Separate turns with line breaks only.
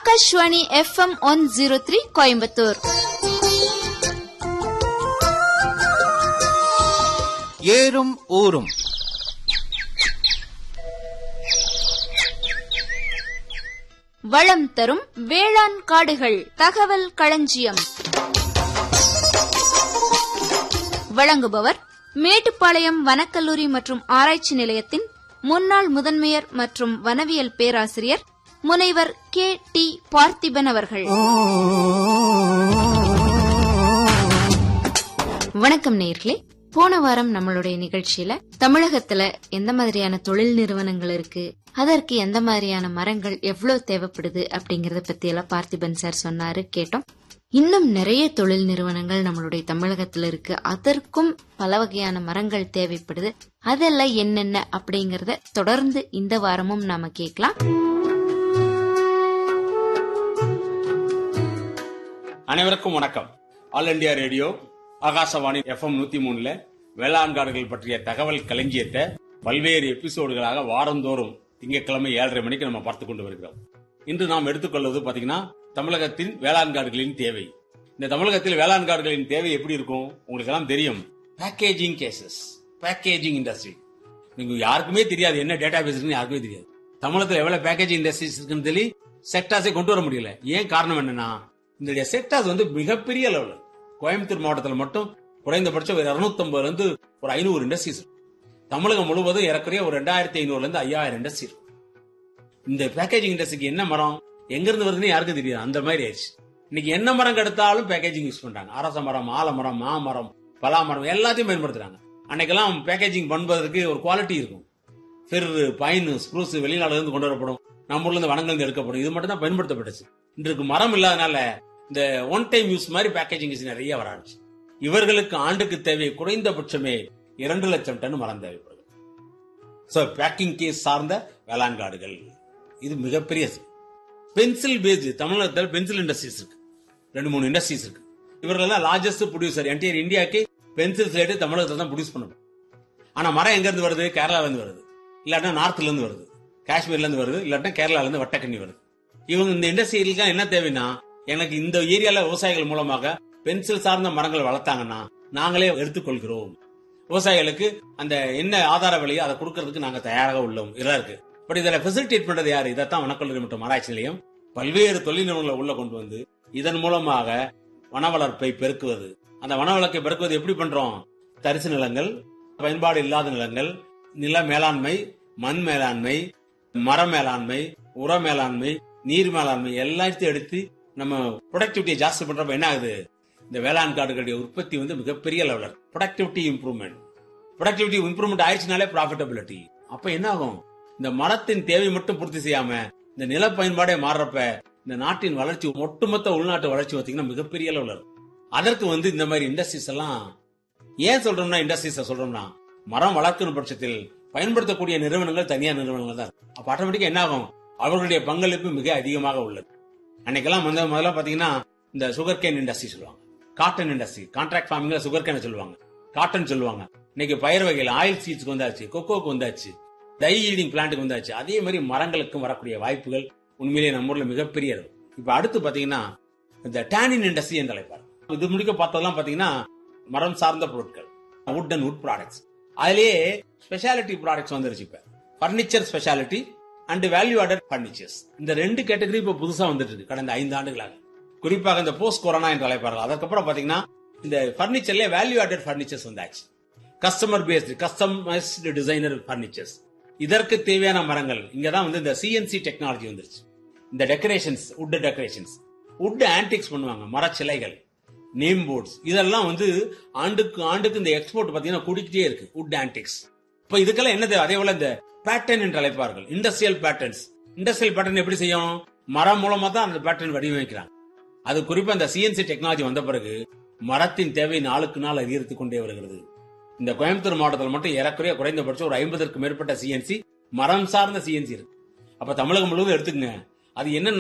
Akashvani FM one zero three Coimbatore
ஏறும் ஊரும்
வளம் தரும் வேளாண் காடுகள் தகவல் களஞ்சியம் வழங்குபவர் மேட்டுப்பாளையம் வனக்கல்லூரி மற்றும் ஆராய்ச்சி நிலையத்தின் முன்னாள் முதன்மையர் மற்றும் வனவியல் பேராசிரியர் முனைவர் கே டி பார்த்திபன் அவர்கள் வணக்கம் நேர்களே போன வாரம் நம்மளுடைய நிகழ்ச்சியில தமிழகத்துல எந்த மாதிரியான தொழில் நிறுவனங்கள் இருக்கு அதற்கு எந்த மாதிரியான மரங்கள் எவ்வளவு தேவைப்படுது அப்படிங்கறத பத்தி எல்லாம் பார்த்திபன் சார் சொன்னாரு கேட்டோம் இன்னும் நிறைய தொழில் நிறுவனங்கள் நம்மளுடைய தமிழகத்துல இருக்கு அதற்கும் பல வகையான மரங்கள் தேவைப்படுது அதெல்லாம் என்னென்ன அப்படிங்கறத தொடர்ந்து இந்த வாரமும் நாம கேட்கலாம்
அனைவருக்கும் வணக்கம் All India Radio Akashvani FM நூத்தி மூணுல வேளாண் காடுகள் பற்றிய தகவல் களஞ்சியத்தை பல்வேறு எபிசோடுகளாக வாரந்தோறும் திங்கட்கிழமை ஏழரை மணிக்கு நம்ம பார்த்து கொண்டு வருகிறோம் இன்று நாம் எடுத்துக்கொள்வது பாத்தீங்கன்னா தமிழகத்தின் வேளாண் காடுகளின் தேவை இந்த தமிழகத்தில் வேளாண் காடுகளின் தேவை எப்படி இருக்கும் உங்களுக்கு எல்லாம் தெரியும் பேக்கேஜிங் கேசஸ் பேக்கேஜிங் இண்டஸ்ட்ரி நீங்க யாருக்குமே தெரியாது என்ன டேட்டா பேஸ் இருக்குன்னு யாருக்குமே தெரியாது தமிழகத்தில் எவ்வளவு பேக்கேஜிங் இண்டஸ்ட்ரீஸ் இருக்குன்னு சொல்லி செக்டாஸே கொண்டு வர முடியல ஏன் காரணம் என்னன்னா இந்த செக்டார்ஸ் வந்து மிகப்பெரிய லெவல் கோயம்புத்தூர் மாவட்டத்தில் மட்டும் குறைந்தபட்சம் ஒரு 250 இருந்து ஒரு ஐநூறு இண்டஸ்ட்ரீஸ் தமிழகம் முழுவதும் ஏறக்குறைய ஒரு ரெண்டாயிரத்தி ஐநூறுல இருந்து ஐயாயிரம் இண்டஸ்ட்ரி இருக்கும் இந்த பேக்கேஜிங் இண்டஸ்ட்ரிக்கு என்ன மரம் எங்க இருந்து வருதுன்னு யாருக்கும் தெரியாது அந்த மாதிரி ஆயிடுச்சு இன்னைக்கு என்ன மரம் கெடுத்தாலும் பேக்கேஜிங் யூஸ் பண்றாங்க அரச மரம் ஆலமரம் மாமரம் பலா மரம் எல்லாத்தையும் பயன்படுத்துறாங்க அன்னைக்கெல்லாம் பேக்கேஜிங் பண்ணுவதற்கு ஒரு குவாலிட்டி இருக்கும் ஃபெர்ரு பைன் ஸ்ப்ரூஸ் வெளிநாடுல இருந்து கொண்டு வரப்படும் நம்ம ஊர்ல இருந்து வனங்கள் இருந்து எடுக்கப்படும் இது மட்டும் தான் பயன்படுத்தப்பட்டுச்சு இன்றைக்கு மரம் இல்லாதனால இந்த ஒன் டைம் யூஸ் மாதிரி பேக்கேஜிங் நிறைய வர ஆரம்பிச்சு இவர்களுக்கு ஆண்டுக்கு தேவை குறைந்தபட்சமே இரண்டு லட்சம் டன் மரம் தேவைப்படுது சோ பேக்கிங் கேஸ் சார்ந்த வேளாண் காடுகள் இது மிகப்பெரிய பென்சில் பேஸ்டு தமிழகத்தில் பென்சில் இண்டஸ்ட்ரீஸ் இருக்கு ரெண்டு மூணு இண்டஸ்ட்ரீஸ் இருக்கு இவர்கள் தான் லார்ஜஸ்ட் ப்ரொடியூசர் என்டையர் இந்தியாக்கு பென்சில் ஸ்லேட்டு தமிழகத்தில் தான் ப்ரொடியூஸ் பண்ணணும் ஆனா மரம் எங்க இருந்து வருது கேரளால இருந்து வருது இல்லாட்டா நார்த்ல இருந்து வருது காஷ்மீர்ல இருந்து வருது இல்லாட்டா கேரளால இருந்து வட்டக்கண்ணி வருது இவங்க இந்த இண்டஸ்ட்ரிகளுக்கு என்ன தேவைன்னா எனக்கு இந்த ஏரியால விவசாயிகள் மூலமாக பென்சில் சார்ந்த மரங்கள் வளர்த்தாங்கன்னா நாங்களே எடுத்துக்கொள்கிறோம் விவசாயிகளுக்கு அந்த என்ன ஆதார விலையோ அதை கொடுக்கறதுக்கு நாங்க தயாராக உள்ளோம் இதெல்லாம் இருக்கு பட் இதில் ஃபெசிலிட்டேட் பண்றது யாரு இதைத்தான் வனக்கல்லூரி மற்றும் ஆராய்ச்சி நிலையம் பல்வேறு தொழில் நிறுவனங்களை உள்ள கொண்டு வந்து இதன் மூலமாக வன வளர்ப்பை பெருக்குவது அந்த வன வளர்ப்பை பெருக்குவது எப்படி பண்றோம் தரிசு நிலங்கள் பயன்பாடு இல்லாத நிலங்கள் நில மேலாண்மை மண் மேலாண்மை மர மேலாண்மை உர மேலாண்மை நீர் மேலாண்மை எல்லாத்தையும் எடுத்து நம்ம ப்ரொடக்டிவிட்டியை ஜாஸ்தி பண்றப்ப என்ன ஆகுது இந்த வேளாண் காடுகளுடைய உற்பத்தி வந்து மிகப்பெரிய லெவலர் ப்ரொடக்டிவிட்டி இம்ப்ரூவ்மெண்ட் ப்ரொடக்டிவிட்டி இம்ப்ரூவ்மெண்ட் ஆயிடுச்சுனாலே ப்ராஃபிட்டபிலிட்டி அப்ப என்ன ஆகும் இந்த மரத்தின் தேவை மட்டும் பூர்த்தி செய்யாம இந்த நில பயன்பாடே மாறுறப்ப இந்த நாட்டின் வளர்ச்சி ஒட்டுமொத்த உள்நாட்டு வளர்ச்சி பார்த்தீங்கன்னா மிகப்பெரிய அளவுல இருக்கும் அதற்கு வந்து இந்த மாதிரி இண்டஸ்ட்ரீஸ் எல்லாம் ஏன் சொல்றோம்னா இண்டஸ்ட்ரீஸ் சொல்றோம்னா மரம் வளர்க்கணும் பட்சத்தில் பயன்படுத்தக்கூடிய நிறுவனங்கள் தனியார் நிறுவனங்கள் தான் இருக்கும். அப்ப ஆட்டோமேட்டிக்கா என்ன ஆகும் அவர்களுடைய பங்களிப்பு மிக அதிகமாக உள்ளது அன்னைக்கெல்லாம் வந்து முதல்ல பாத்தீங்கன்னா இந்த சுகர் கேன் இண்டஸ்ட்ரி சொல்லுவாங்க காட்டன் இண்டஸ்ட்ரி கான்ட்ராக்ட் ஃபார்மிங்ல சுகர் கேனை சொல்லுவாங்க காட்டன் சொல்லுவாங்க இன்னைக்கு பயிர் வகையில் ஆயில் சீட்ஸ்க்கு வந்தாச்சு கொக்கோக்கு வந்தாச்சு டை ஈல்டிங் பிளான்ட்டுக்கு வந்தாச்சு அதே மாதிரி மரங்களுக்கும் வரக்கூடிய வாய்ப்புகள் உண்மையிலேயே நம்ம ஊர்ல மிகப்பெரிய இருக்கு இப்ப அடுத்து பாத்தீங்கன்னா இந்த டேனின் இண்டஸ்ட்ரி என்று அழைப்பார் இது முடிக்க பார்த்ததெல்லாம் பாத்தீங்கன்னா மரம் சார்ந்த பொருட்கள் வுட் அண்ட் வுட் ப்ராடக்ட்ஸ் அதுலயே ஸ்பெஷாலிட்டி ப்ராடக்ட்ஸ் வந்துருச்சு இப்ப furniture speciality and value added furnitures இந்த ரெண்டு கேட்டகரி இப்ப புதுசா வந்துட்டு இருக்கு கடந்த ஐந்து ஆண்டுகளாக குறிப்பாக இந்த போஸ்ட் கொரோனா என்று அழைப்பார்கள் அதுக்கப்புறம் பாத்தீங்கன்னா இந்த பர்னிச்சர்ல வேல்யூ ஆடட் பர்னிச்சர்ஸ் வந்தாச்சு customer based customised designer furnitures இதற்கு தேவையான மரங்கள் இங்கதான் வந்து இந்த சிஎன்சி டெக்னாலஜி வந்துருச்சு இந்த decorations wood decorations wood antiques பண்ணுவாங்க மரச்சிலைகள் நேம் போர்ட்ஸ் இதெல்லாம் வந்து ஆண்டுக்கு ஆண்டுக்கு இந்த எக்ஸ்போர்ட் பாத்தீங்கன்னா கூடிக்கிட்டே இருக்கு வுட் ஆன்டிக்ஸ் இப்ப இதுக்கெல்லாம் என்னது அதே போல இந்த பேட்டர்ன் என்று அழைப்பார்கள் இண்டஸ்ட்ரியல் பேட்டர்ன்ஸ் இண்டஸ்ட்ரியல் பேட்டர்ன் எப்படி செய்யும் மரம் மூலமா தான் அந்த பேட்டர்ன் வடிவமைக்கிறாங்க அது குறிப்பா இந்த சிஎன்சி டெக்னாலஜி வந்த பிறகு மரத்தின் தேவை நாளுக்கு நாள் அதிகரித்துக் கொண்டே வருகிறது இந்த கோயம்புத்தூர் மாவட்டத்தில் மட்டும் ஏறக்குறைய குறைந்தபட்சம் ஒரு ஐம்பதற்கு மேற்பட்ட சிஎன்சி மரம் சார்ந்த சிஎன்சி இருக்கு அப்ப தமிழகம் முழுவதும் எடுத்துக்கங்க அது என்ன